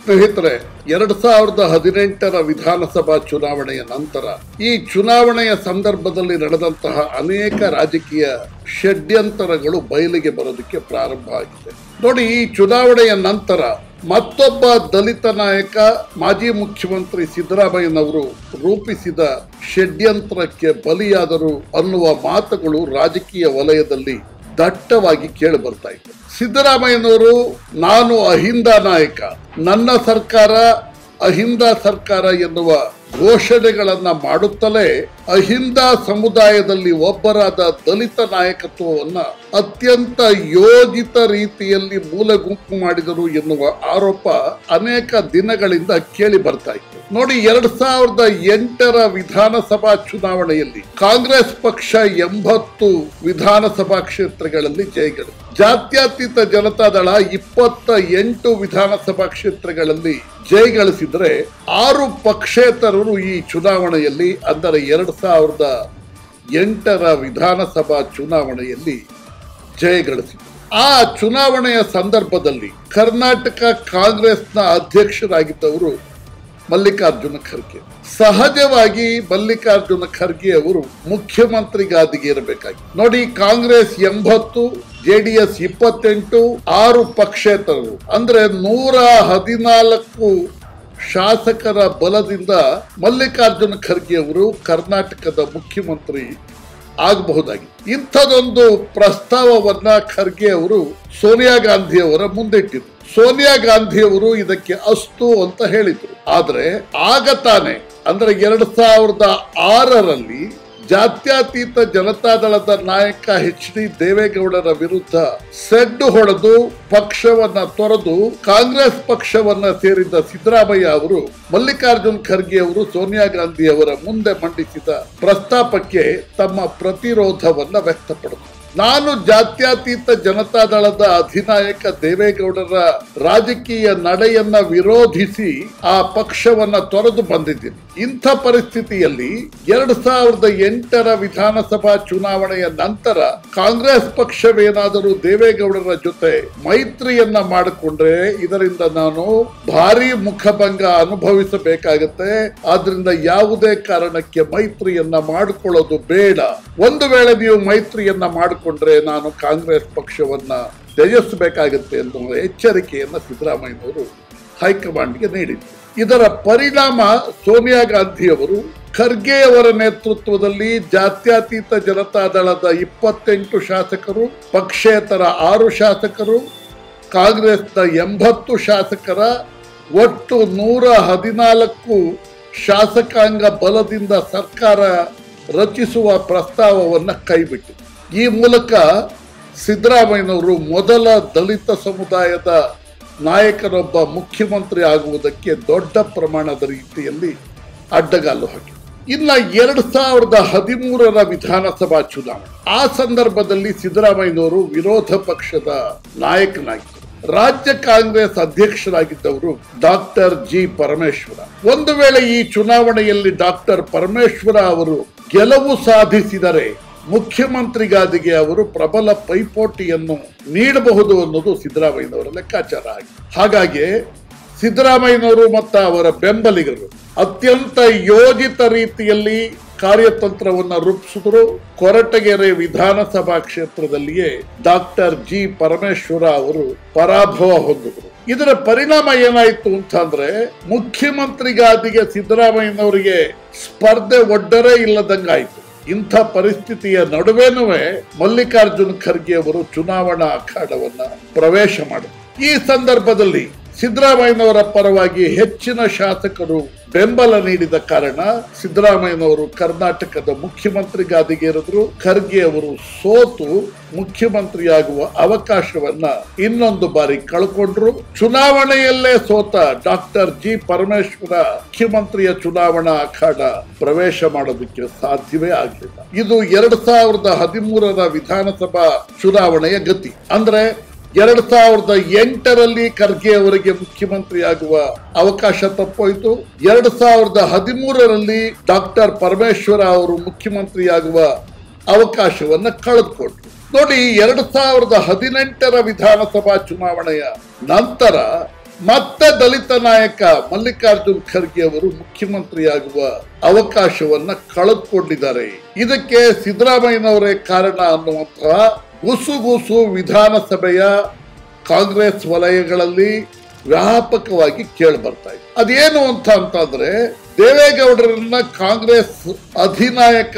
ಸ್ನೇಹಿತರೆ ಎರಡ್ ಸಾವಿರದ ಹದಿನೆಂಟರ ವಿಧಾನಸಭಾ ಚುನಾವಣೆಯ ನಂತರ ಈ ಚುನಾವಣೆಯ ಸಂದರ್ಭದಲ್ಲಿ ನಡೆದಂತಹ ಅನೇಕ ರಾಜಕೀಯ ಷಡ್ಯಂತರಗಳು ಬಯಲಿಗೆ ಬರೋದಕ್ಕೆ ಪ್ರಾರಂಭ ಆಗಿದೆ ನೋಡಿ ಈ ಚುನಾವಣೆಯ ನಂತರ ಮತ್ತೊಬ್ಬ ದಲಿತ ನಾಯಕ ಮಾಜಿ ಮುಖ್ಯಮಂತ್ರಿ ಸಿದ್ದರಾಮಯ್ಯನವರು ರೂಪಿಸಿದ ಷಡ್ಯಂತ್ರಕ್ಕೆ ಬಲಿಯಾದರು ಅನ್ನುವ ಮಾತುಗಳು ರಾಜಕೀಯ ವಲಯದಲ್ಲಿ ದಟ್ಟವಾಗಿ ಕೇಳಿ ಬರ್ತಾ ಇತ್ತು ಸಿದ್ದರಾಮಯ್ಯನವರು ನಾನು ಅಹಿಂದ ನಾಯಕ ನನ್ನ ಸರ್ಕಾರ ಅಹಿಂದ ಸರ್ಕಾರ ಎನ್ನುವ ಘೋಷಣೆಗಳನ್ನ ಮಾಡುತ್ತಲೇ ಅಹಿಂದ ಸಮುದಾಯದಲ್ಲಿ ಒಬ್ಬರಾದ ದಲಿತ ನಾಯಕತ್ವವನ್ನ ಅತ್ಯಂತ ಯೋಜಿತ ರೀತಿಯಲ್ಲಿ ಮೂಲೆಗುಂಪು ಮಾಡಿದರು ಎನ್ನುವ ಆರೋಪ ಅನೇಕ ದಿನಗಳಿಂದ ಕೇಳಿ ಬರ್ತಾ ಇತ್ತು ನೋಡಿ ಎರಡ್ ಸಾವಿರದ ಎಂಟರ ವಿಧಾನಸಭಾ ಚುನಾವಣೆಯಲ್ಲಿ ಕಾಂಗ್ರೆಸ್ ಪಕ್ಷ ಎಂಬತ್ತು ವಿಧಾನಸಭಾ ಕ್ಷೇತ್ರಗಳಲ್ಲಿ ಜಯಗಳು ಜಾತ್ಯತೀತ ಜನತಾದಳ ಇಪ್ಪತ್ತ ಎಂಟು ವಿಧಾನಸಭಾ ಕ್ಷೇತ್ರಗಳಲ್ಲಿ ಜಯಗಳಿಸಿದ್ರೆ ಆರು ಪಕ್ಷೇತರರು ಈ ಚುನಾವಣೆಯಲ್ಲಿ ಅಂದರೆ ಎರಡ್ ಸಾವಿರದ ಎಂಟರ ವಿಧಾನಸಭಾ ಚುನಾವಣೆಯಲ್ಲಿ ಜಯಗಳಿಸಿದರು ಆ ಚುನಾವಣೆಯ ಸಂದರ್ಭದಲ್ಲಿ ಕರ್ನಾಟಕ ಕಾಂಗ್ರೆಸ್ನ ಅಧ್ಯಕ್ಷರಾಗಿದ್ದವರು ಮಲ್ಲಿಕಾರ್ಜುನ ಖರ್ಗೆ ಸಹಜವಾಗಿ ಮಲ್ಲಿಕಾರ್ಜುನ ಖರ್ಗೆ ಅವರು ಮುಖ್ಯಮಂತ್ರಿ ಗಾದಿಗೆ ಇರಬೇಕಾಗಿ ನೋಡಿ ಕಾಂಗ್ರೆಸ್ ಎಂಬತ್ತು ಜೆಡಿಎಸ್ ಇಪ್ಪತ್ತೆಂಟು ಆರು ಪಕ್ಷೇತರರು ಅಂದ್ರೆ ನೂರ ಹದಿನಾಲ್ಕು ಶಾಸಕರ ಬಲದಿಂದ ಮಲ್ಲಿಕಾರ್ಜುನ ಖರ್ಗೆ ಅವರು ಕರ್ನಾಟಕದ ಮುಖ್ಯಮಂತ್ರಿ ಆಗಬಹುದಾಗಿ ಇಂಥದೊಂದು ಪ್ರಸ್ತಾವವನ್ನ ಖರ್ಗೆ ಅವರು ಸೋನಿಯಾ ಗಾಂಧಿ ಅವರ ಮುಂದಿಟ್ಟಿದ್ರು ಸೋನಿಯಾ ಗಾಂಧಿ ಅವರು ಇದಕ್ಕೆ ಅಸ್ತು ಅಂತ ಹೇಳಿದ್ರು ಆದ್ರೆ ಆಗ ತಾನೆ ಅಂದ್ರೆ ಎರಡ್ ಸಾವಿರದ ಆರರಲ್ಲಿ ಜಾತ್ಯತೀತ ಜನತಾದಳದ ನಾಯಕ ಎಚ್ ಡಿ ದೇವೇಗೌಡರ ವಿರುದ್ಧ ಸೆಡ್ಡು ಹೊಡೆದು ಪಕ್ಷವನ್ನ ತೊರೆದು ಕಾಂಗ್ರೆಸ್ ಪಕ್ಷವನ್ನ ಸೇರಿದ್ದ ಸಿದ್ದರಾಮಯ್ಯ ಅವರು ಮಲ್ಲಿಕಾರ್ಜುನ್ ಖರ್ಗೆ ಅವರು ಸೋನಿಯಾ ಗಾಂಧಿ ಅವರ ಮುಂದೆ ಮಂಡಿಸಿದ ಪ್ರಸ್ತಾಪಕ್ಕೆ ತಮ್ಮ ಪ್ರತಿರೋಧವನ್ನ ವ್ಯಕ್ತಪಡಿಸಿದರು ನಾನು ಜಾತ್ಯತೀತ ಜನತಾದಳದ ಅಧಿನಾಯಕ ದೇವೇಗೌಡರ ರಾಜಕೀಯ ನಡೆಯನ್ನ ವಿರೋಧಿಸಿ ಆ ಪಕ್ಷವನ್ನ ತೊರೆದು ಬಂದಿದ್ದೀನಿ ಇಂಥ ಪರಿಸ್ಥಿತಿಯಲ್ಲಿ ಎರಡ್ ಸಾವಿರದ ಎಂಟರ ವಿಧಾನಸಭಾ ಚುನಾವಣೆಯ ನಂತರ ಕಾಂಗ್ರೆಸ್ ಪಕ್ಷವೇನಾದರೂ ದೇವೇಗೌಡರ ಜೊತೆ ಮೈತ್ರಿಯನ್ನ ಮಾಡಿಕೊಂಡ್ರೆ ಇದರಿಂದ ನಾನು ಭಾರಿ ಮುಖಭಂಗ ಅನುಭವಿಸಬೇಕಾಗತ್ತೆ ಆದ್ರಿಂದ ಯಾವುದೇ ಕಾರಣಕ್ಕೆ ಮೈತ್ರಿಯನ್ನ ಮಾಡಿಕೊಳ್ಳೋದು ಬೇಡ ಒಂದು ವೇಳೆ ನೀವು ಮೈತ್ರಿಯನ್ನ ಮಾಡಿಕೊಂಡ್ರೆ ನಾನು ಕಾಂಗ್ರೆಸ್ ಪಕ್ಷವನ್ನ ತ್ಯಜಿಸಬೇಕಾಗತ್ತೆ ಎನ್ನುವ ಎಚ್ಚರಿಕೆಯನ್ನ ಸಿದ್ದರಾಮಯ್ಯನವರು ಹೈಕಮಾಂಡ್ಗೆ ನೀಡಿದ್ರು ಇದರ ಪರಿಣಾಮ ಸೋನಿಯಾ ಗಾಂಧಿ ಅವರು ಖರ್ಗೆ ಅವರ ನೇತೃತ್ವದಲ್ಲಿ ಜಾತ್ಯತೀತ ಜನತಾದಳದ ಇಪ್ಪತ್ತೆಂಟು ಶಾಸಕರು ಪಕ್ಷೇತರ ಆರು ಶಾಸಕರು ಕಾಂಗ್ರೆಸ್ನ ಎಂಬತ್ತು ಶಾಸಕರ ಒಟ್ಟು ನೂರ ಹದಿನಾಲ್ಕು ಶಾಸಕಾಂಗ ಬಲದಿಂದ ಸರ್ಕಾರ ರಚಿಸುವ ಪ್ರಸ್ತಾವವನ್ನು ಕೈಬಿಟ್ಟಿದೆ ಈ ಮೂಲಕ ಸಿದ್ದರಾಮಯ್ಯನವರು ಮೊದಲ ದಲಿತ ಸಮುದಾಯದ ನಾಯಕನೊಬ್ಬ ಮುಖ್ಯಮಂತ್ರಿ ಆಗುವುದಕ್ಕೆ ದೊಡ್ಡ ಪ್ರಮಾಣದ ರೀತಿಯಲ್ಲಿ ಅಡ್ಡಗಾಲು ಹಾಕಿದರು ಇನ್ನ ಎರಡ್ ಸಾವಿರದ ಹದಿಮೂರರ ವಿಧಾನಸಭಾ ಚುನಾವಣೆ ಆ ಸಂದರ್ಭದಲ್ಲಿ ಸಿದ್ದರಾಮಯ್ಯನವರು ವಿರೋಧ ಪಕ್ಷದ ನಾಯಕನಾಗಿದ್ದರು ರಾಜ್ಯ ಕಾಂಗ್ರೆಸ್ ಅಧ್ಯಕ್ಷರಾಗಿದ್ದವರು ಡಾಕ್ಟರ್ ಜಿ ಪರಮೇಶ್ವರ ಒಂದು ವೇಳೆ ಈ ಚುನಾವಣೆಯಲ್ಲಿ ಡಾಕ್ಟರ್ ಪರಮೇಶ್ವರ ಅವರು ಗೆಲುವು ಸಾಧಿಸಿದರೆ ಮುಖ್ಯಮಂತ್ರಿಗಾದಿಗೆ ಅವರು ಪ್ರಬಲ ಪೈಪೋಟಿಯನ್ನು ನೀಡಬಹುದು ಅನ್ನೋದು ಸಿದ್ದರಾಮಯ್ಯನವರ ಲೆಕ್ಕಾಚಾರ ಆಗಿದೆ ಹಾಗಾಗಿ ಸಿದ್ದರಾಮಯ್ಯನವರು ಮತ್ತು ಅವರ ಬೆಂಬಲಿಗರು ಅತ್ಯಂತ ಯೋಜಿತ ರೀತಿಯಲ್ಲಿ ಕಾರ್ಯತಂತ್ರವನ್ನು ರೂಪಿಸಿದ್ರು ಕೊರಟಗೆರೆ ವಿಧಾನಸಭಾ ಕ್ಷೇತ್ರದಲ್ಲಿಯೇ ಡಾಕ್ಟರ್ ಜಿ ಪರಮೇಶ್ವರ ಅವರು ಪರಾಭವ ಹೊಂದಿದ್ರು ಇದರ ಪರಿಣಾಮ ಏನಾಯ್ತು ಅಂತಂದ್ರೆ ಮುಖ್ಯಮಂತ್ರಿಗಾದಿಗೆ ಸಿದ್ದರಾಮಯ್ಯನವರಿಗೆ ಸ್ಪರ್ಧೆ ಒಡ್ಡರೇ ಇಲ್ಲದಂಗಾಯ್ತು ಇಂಥ ಪರಿಸ್ಥಿತಿಯ ನಡುವೆನೂ ಮಲ್ಲಿಕಾರ್ಜುನ್ ಖರ್ಗೆ ಅವರು ಚುನಾವಣಾ ಅಖಾಡವನ್ನ ಪ್ರವೇಶ ಮಾಡಿದರು ಈ ಸಂದರ್ಭದಲ್ಲಿ ಸಿದ್ದರಾಮಯ್ಯನವರ ಪರವಾಗಿ ಹೆಚ್ಚಿನ ಶಾಸಕರು ಬೆಂಬಲ ನೀಡಿದ ಕಾರಣ ಸಿದ್ದರಾಮಯ್ಯನವರು ಕರ್ನಾಟಕದ ಮುಖ್ಯಮಂತ್ರಿ ಗಾದಿಗೆ ಇರಿದ್ರು ಖರ್ಗೆ ಅವರು ಸೋತು ಮುಖ್ಯಮಂತ್ರಿಯಾಗುವ ಅವಕಾಶವನ್ನ ಇನ್ನೊಂದು ಬಾರಿ ಕಳ್ಕೊಂಡ್ರು ಚುನಾವಣೆಯಲ್ಲೇ ಸೋತ ಡಾಕ್ಟರ್ ಜಿ ಪರಮೇಶ್ವರ ಮುಖ್ಯಮಂತ್ರಿಯ ಚುನಾವಣಾ ಅಖಾಡ ಪ್ರವೇಶ ಮಾಡೋದಕ್ಕೆ ಸಾಧ್ಯವೇ ಆಗಲಿಲ್ಲ ಇದು ಎರಡ್ ಸಾವಿರದ ಹದಿಮೂರರ ವಿಧಾನಸಭಾ ಚುನಾವಣೆಯ ಗತಿ ಅಂದ್ರೆ ಎರಡ್ ಸಾವಿರದ ಎಂಟರಲ್ಲಿ ಖರ್ಗೆ ಅವರಿಗೆ ಮುಖ್ಯಮಂತ್ರಿ ಆಗುವ ಅವಕಾಶ ತಪ್ಪೋಯ್ತು ಎರಡ್ ಸಾವಿರದ ಹದಿಮೂರರಲ್ಲಿ ಡಾಕ್ಟರ್ ಪರಮೇಶ್ವರ ಅವರು ಮುಖ್ಯಮಂತ್ರಿಯಾಗುವ ಅವಕಾಶವನ್ನ ಕಳೆದುಕೊಂಡ್ರು ನೋಡಿ ಎರಡ್ ಸಾವಿರದ ಹದಿನೆಂಟರ ವಿಧಾನಸಭಾ ಚುನಾವಣೆಯ ನಂತರ ಮತ್ತೆ ದಲಿತ ನಾಯಕ ಮಲ್ಲಿಕಾರ್ಜುನ್ ಖರ್ಗೆ ಅವರು ಮುಖ್ಯಮಂತ್ರಿಯಾಗುವ ಅವಕಾಶವನ್ನ ಕಳೆದುಕೊಂಡಿದ್ದಾರೆ ಇದಕ್ಕೆ ಸಿದ್ದರಾಮಯ್ಯನವರೇ ಕಾರಣ ಅನ್ನುವಂತಹ ಗುಸುಗುಸು ವಿಧಾನಸಭೆಯ ಕಾಂಗ್ರೆಸ್ ವಲಯಗಳಲ್ಲಿ ವ್ಯಾಪಕವಾಗಿ ಕೇಳಿ ಬರ್ತಾ ಇದೆ ಅದೇನು ಅಂತ ಅಂತಂದ್ರೆ ದೇವೇಗೌಡರನ್ನ ಕಾಂಗ್ರೆಸ್ ಅಧಿನಾಯಕ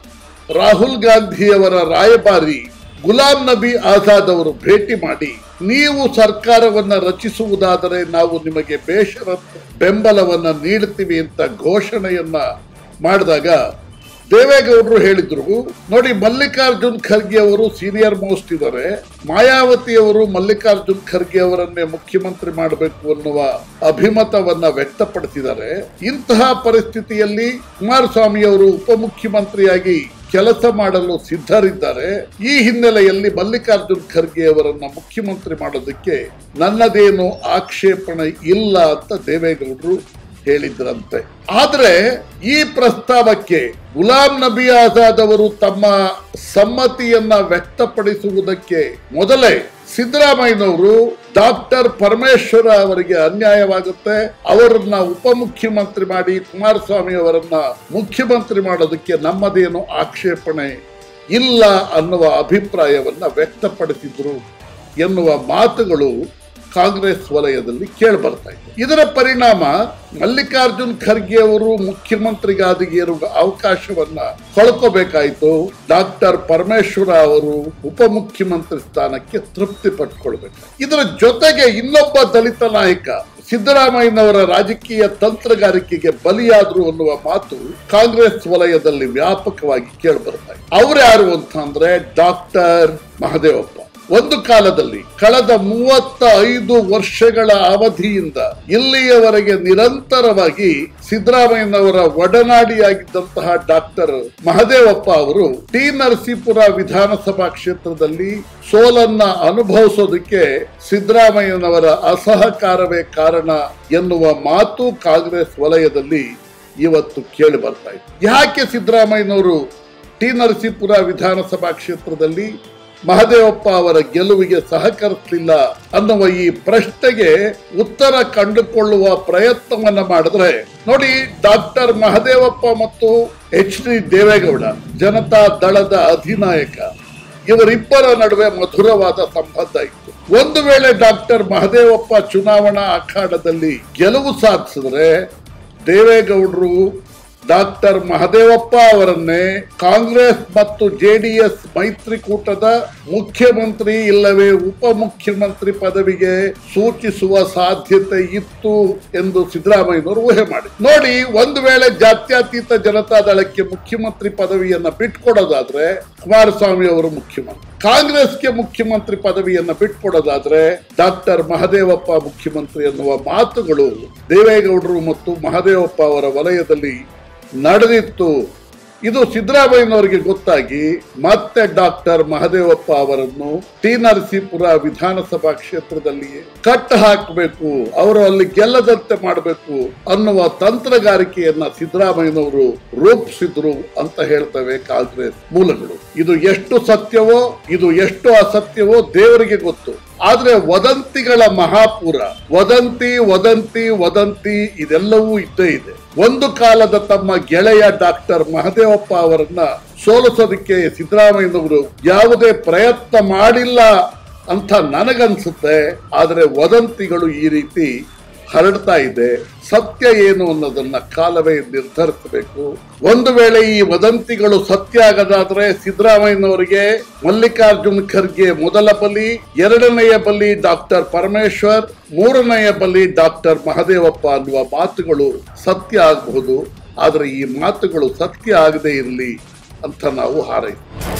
ರಾಹುಲ್ ಗಾಂಧಿಯವರ ರಾಯಭಾರಿ ಗುಲಾಂ ನಬಿ ಆಜಾದ್ ಅವರು ಭೇಟಿ ಮಾಡಿ ನೀವು ಸರ್ಕಾರವನ್ನ ರಚಿಸುವುದಾದರೆ ನಾವು ನಿಮಗೆ ಬೇಷರತ್ ಬೆಂಬಲವನ್ನ ನೀಡ್ತೀವಿ ಅಂತ ಘೋಷಣೆಯನ್ನ ಮಾಡಿದಾಗ ದೇವೇಗೌಡರು ಹೇಳಿದ್ರು ನೋಡಿ ಮಲ್ಲಿಕಾರ್ಜುನ್ ಖರ್ಗೆ ಅವರು ಸೀನಿಯರ್ ಮೋಸ್ಟ್ ಇದ್ದಾರೆ ಮಾಯಾವತಿ ಅವರು ಮಲ್ಲಿಕಾರ್ಜುನ್ ಖರ್ಗೆ ಅವರನ್ನೇ ಮುಖ್ಯಮಂತ್ರಿ ಮಾಡಬೇಕು ಅನ್ನುವ ಅಭಿಮತವನ್ನ ವ್ಯಕ್ತಪಡಿಸಿದ್ದಾರೆ ಇಂತಹ ಪರಿಸ್ಥಿತಿಯಲ್ಲಿ ಕುಮಾರಸ್ವಾಮಿ ಅವರು ಉಪಮುಖ್ಯಮಂತ್ರಿಯಾಗಿ ಕೆಲಸ ಮಾಡಲು ಸಿದ್ಧರಿದ್ದಾರೆ ಈ ಹಿನ್ನೆಲೆಯಲ್ಲಿ ಮಲ್ಲಿಕಾರ್ಜುನ್ ಖರ್ಗೆ ಅವರನ್ನ ಮುಖ್ಯಮಂತ್ರಿ ಮಾಡೋದಕ್ಕೆ ನನ್ನದೇನು ಆಕ್ಷೇಪಣೆ ಇಲ್ಲ ಅಂತ ದೇವೇಗೌಡರು ಹೇಳಿದ್ರಂತೆ ಆದ್ರೆ ಈ ಪ್ರಸ್ತಾವಕ್ಕೆ ಗುಲಾಂ ನಬಿ ಆಜಾದ್ ಅವರು ತಮ್ಮ ಸಮ್ಮತಿಯನ್ನ ವ್ಯಕ್ತಪಡಿಸುವುದಕ್ಕೆ ಮೊದಲೇ ಸಿದ್ದರಾಮಯ್ಯನವರು ಡಾಕ್ಟರ್ ಪರಮೇಶ್ವರ ಅವರಿಗೆ ಅನ್ಯಾಯವಾಗುತ್ತೆ ಅವರನ್ನ ಉಪಮುಖ್ಯಮಂತ್ರಿ ಮಾಡಿ ಕುಮಾರಸ್ವಾಮಿ ಅವರನ್ನ ಮುಖ್ಯಮಂತ್ರಿ ಮಾಡೋದಕ್ಕೆ ನಮ್ಮದೇನು ಆಕ್ಷೇಪಣೆ ಇಲ್ಲ ಅನ್ನುವ ಅಭಿಪ್ರಾಯವನ್ನ ವ್ಯಕ್ತಪಡಿಸಿದ್ರು ಎನ್ನುವ ಮಾತುಗಳು ಕಾಂಗ್ರೆಸ್ ವಲಯದಲ್ಲಿ ಕೇಳಿ ಬರ್ತಾ ಇದೆ ಇದರ ಪರಿಣಾಮ ಮಲ್ಲಿಕಾರ್ಜುನ್ ಖರ್ಗೆ ಅವರು ಮುಖ್ಯಮಂತ್ರಿಗಾದಿಗೆ ಇರುವ ಅವಕಾಶವನ್ನ ಕಳ್ಕೋಬೇಕಾಯ್ತು ಡಾಕ್ಟರ್ ಪರಮೇಶ್ವರ ಅವರು ಉಪಮುಖ್ಯಮಂತ್ರಿ ಸ್ಥಾನಕ್ಕೆ ತೃಪ್ತಿ ಪಟ್ಕೊಳ್ಬೇಕು ಇದರ ಜೊತೆಗೆ ಇನ್ನೊಬ್ಬ ದಲಿತ ನಾಯಕ ಸಿದ್ದರಾಮಯ್ಯನವರ ರಾಜಕೀಯ ತಂತ್ರಗಾರಿಕೆಗೆ ಬಲಿಯಾದ್ರು ಅನ್ನುವ ಮಾತು ಕಾಂಗ್ರೆಸ್ ವಲಯದಲ್ಲಿ ವ್ಯಾಪಕವಾಗಿ ಕೇಳಿಬರ್ತಾ ಇದೆ ಅವ್ರ್ಯಾರು ಅಂತ ಅಂದ್ರೆ ಡಾಕ್ಟರ್ ಮಹದೇವಪ್ಪ ಒಂದು ಕಾಲದಲ್ಲಿ ಕಳೆದ ಮೂವತ್ತ ಐದು ವರ್ಷಗಳ ಅವಧಿಯಿಂದ ಇಲ್ಲಿಯವರೆಗೆ ನಿರಂತರವಾಗಿ ಸಿದ್ದರಾಮಯ್ಯನವರ ಒಡನಾಡಿಯಾಗಿದ್ದಂತಹ ಡಾಕ್ಟರ್ ಮಹದೇವಪ್ಪ ಅವರು ಟಿ ನರಸೀಪುರ ವಿಧಾನಸಭಾ ಕ್ಷೇತ್ರದಲ್ಲಿ ಸೋಲನ್ನ ಅನುಭವಿಸೋದಕ್ಕೆ ಸಿದ್ದರಾಮಯ್ಯನವರ ಅಸಹಕಾರವೇ ಕಾರಣ ಎನ್ನುವ ಮಾತು ಕಾಂಗ್ರೆಸ್ ವಲಯದಲ್ಲಿ ಇವತ್ತು ಕೇಳಿ ಬರ್ತಾ ಇದೆ ಯಾಕೆ ಸಿದ್ದರಾಮಯ್ಯನವರು ಟಿ ನರಸೀಪುರ ವಿಧಾನಸಭಾ ಕ್ಷೇತ್ರದಲ್ಲಿ ಮಹದೇವಪ್ಪ ಅವರ ಗೆಲುವಿಗೆ ಸಹಕರಿಸಲಿಲ್ಲ ಅನ್ನುವ ಈ ಪ್ರಶ್ನೆಗೆ ಉತ್ತರ ಕಂಡುಕೊಳ್ಳುವ ಪ್ರಯತ್ನವನ್ನ ಮಾಡಿದ್ರೆ ನೋಡಿ ಡಾಕ್ಟರ್ ಮಹದೇವಪ್ಪ ಮತ್ತು ಎಚ್ ಡಿ ದೇವೇಗೌಡ ಜನತಾ ದಳದ ಅಧಿನಾಯಕ ಇವರಿಬ್ಬರ ನಡುವೆ ಮಧುರವಾದ ಸಂಬಂಧ ಇತ್ತು ಒಂದು ವೇಳೆ ಡಾಕ್ಟರ್ ಮಹದೇವಪ್ಪ ಚುನಾವಣಾ ಅಖಾಡದಲ್ಲಿ ಗೆಲುವು ಸಾಧಿಸಿದ್ರೆ ದೇವೇಗೌಡರು ಡಾಕ್ಟರ್ ಮಹದೇವಪ್ಪ ಅವರನ್ನೇ ಕಾಂಗ್ರೆಸ್ ಮತ್ತು ಜೆಡಿಎಸ್ ಮೈತ್ರಿಕೂಟದ ಮುಖ್ಯಮಂತ್ರಿ ಇಲ್ಲವೇ ಉಪಮುಖ್ಯಮಂತ್ರಿ ಪದವಿಗೆ ಸೂಚಿಸುವ ಸಾಧ್ಯತೆ ಇತ್ತು ಎಂದು ಸಿದ್ದರಾಮಯ್ಯನವರು ಊಹೆ ಮಾಡಿ ನೋಡಿ ಒಂದು ವೇಳೆ ಜಾತ್ಯತೀತ ಜನತಾದಳಕ್ಕೆ ಮುಖ್ಯಮಂತ್ರಿ ಪದವಿಯನ್ನ ಬಿಟ್ಕೊಡೋದಾದ್ರೆ ಕುಮಾರಸ್ವಾಮಿ ಅವರು ಮುಖ್ಯಮಂತ್ರಿ ಕಾಂಗ್ರೆಸ್ಗೆ ಮುಖ್ಯಮಂತ್ರಿ ಪದವಿಯನ್ನ ಬಿಟ್ಕೊಡೋದಾದ್ರೆ ಡಾಕ್ಟರ್ ಮಹದೇವಪ್ಪ ಮುಖ್ಯಮಂತ್ರಿ ಎನ್ನುವ ಮಾತುಗಳು ದೇವೇಗೌಡರು ಮತ್ತು ಮಹದೇವಪ್ಪ ಅವರ ವಲಯದಲ್ಲಿ ನಡೆದಿತ್ತು ಇದು ಸಿದ್ದರಾಮಯ್ಯನವರಿಗೆ ಗೊತ್ತಾಗಿ ಮತ್ತೆ ಡಾಕ್ಟರ್ ಮಹದೇವಪ್ಪ ಅವರನ್ನು ಟಿ ನರಸೀಪುರ ವಿಧಾನಸಭಾ ಕ್ಷೇತ್ರದಲ್ಲಿಯೇ ಕಟ್ಟ ಹಾಕಬೇಕು ಅವರು ಅಲ್ಲಿ ಗೆಲ್ಲದಂತೆ ಮಾಡಬೇಕು ಅನ್ನುವ ತಂತ್ರಗಾರಿಕೆಯನ್ನ ಸಿದ್ದರಾಮಯ್ಯನವರು ರೂಪಿಸಿದ್ರು ಅಂತ ಹೇಳ್ತವೆ ಕಾಂಗ್ರೆಸ್ ಮೂಲಗಳು ಇದು ಎಷ್ಟು ಸತ್ಯವೋ ಇದು ಎಷ್ಟು ಅಸತ್ಯವೋ ದೇವರಿಗೆ ಗೊತ್ತು ಆದ್ರೆ ವದಂತಿಗಳ ಮಹಾಪುರ ವದಂತಿ ವದಂತಿ ವದಂತಿ ಇದೆಲ್ಲವೂ ಇದ್ದೇ ಇದೆ ಒಂದು ಕಾಲದ ತಮ್ಮ ಗೆಳೆಯ ಡಾಕ್ಟರ್ ಮಹದೇವಪ್ಪ ಅವರನ್ನ ಸೋಲಿಸೋದಕ್ಕೆ ಸಿದ್ದರಾಮಯ್ಯನವರು ಯಾವುದೇ ಪ್ರಯತ್ನ ಮಾಡಿಲ್ಲ ಅಂತ ನನಗನ್ಸುತ್ತೆ ಆದರೆ ವದಂತಿಗಳು ಈ ರೀತಿ ಹರಡ್ತಾ ಇದೆ ಸತ್ಯ ಏನು ಅನ್ನೋದನ್ನ ಕಾಲವೇ ನಿರ್ಧರಿಸಬೇಕು ಒಂದು ವೇಳೆ ಈ ವದಂತಿಗಳು ಸತ್ಯ ಆಗದಾದ್ರೆ ಸಿದ್ದರಾಮಯ್ಯನವರಿಗೆ ಮಲ್ಲಿಕಾರ್ಜುನ್ ಖರ್ಗೆ ಮೊದಲ ಬಲಿ ಎರಡನೆಯ ಬಲಿ ಡಾಕ್ಟರ್ ಪರಮೇಶ್ವರ್ ಮೂರನೆಯ ಬಲಿ ಡಾಕ್ಟರ್ ಮಹದೇವಪ್ಪ ಅನ್ನುವ ಮಾತುಗಳು ಸತ್ಯ ಆಗಬಹುದು ಆದರೆ ಈ ಮಾತುಗಳು ಸತ್ಯ ಆಗದೇ ಇರಲಿ ಅಂತ ನಾವು ಹಾರೈಸ್ತೀವಿ